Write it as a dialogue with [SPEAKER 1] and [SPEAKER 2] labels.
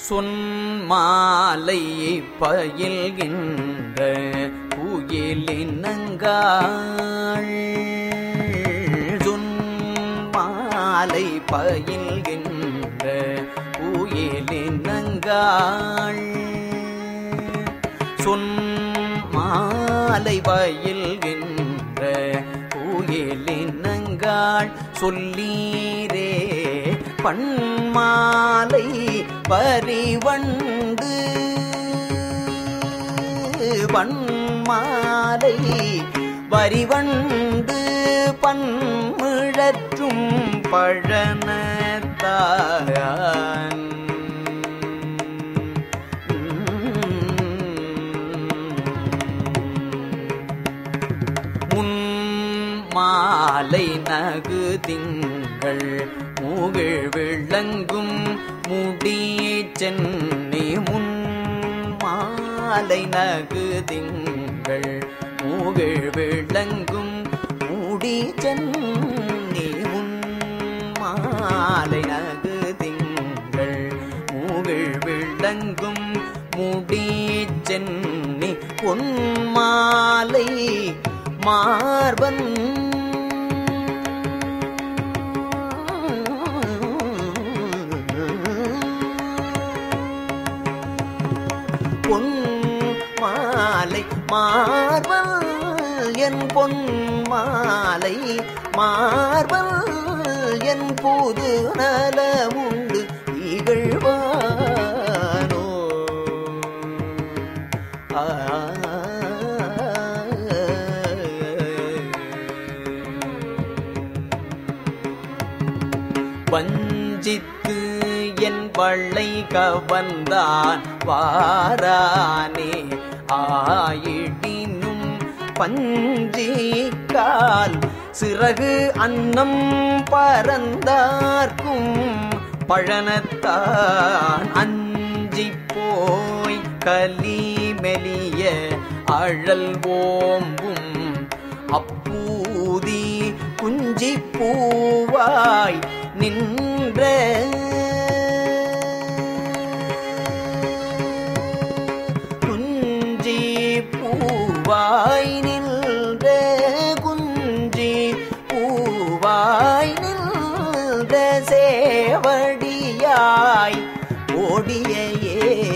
[SPEAKER 1] சொன்மாலை பயில்கின்ற குயிலினங்காள் சொன்மாலை பயில்கின்ற குயிலினங்காள் சொன்மாலை பயில்கின்ற குயிலினங்காள் சொல்லீரே பண்மாலை பரிவண்டு பண்மாலை வரிவண்டு பன்மிழற்றும் பழனத்தான் முன் மாலை நகு திங்கள் மூகிழ் விளங்கும் முடி சென்னி முன் மாலை நகு திங்கள் மூகிழ் விளங்கும் முடி சென்னி முன் மாலை நகு திங்கள் மூகிழ் விளங்கும் முடி சென்னி பொன்மாலை மார்பன் பொன் மாலை மார்பல் என் பொன் மாலை மார்பல் என் புது நலமுண்டு இகழ்வானோ ஆ வஞ்சித்து என் வள்ளை கவர்ந்தான் வாரானே ஆயிடினும் பஞ்சி கால் சிறகு அன்னம் பறந்தார்க்கும் பழனத்தான் அஞ்சி போய் கலி மெலிய அழல் ஓம்பும் அப்பூதி குஞ்சி பூவாய் நின்ற குஞ்சி பூவாய் நின்ற குஞ்சி பூவாய் நின்ற சேவடியாய் ஓடிய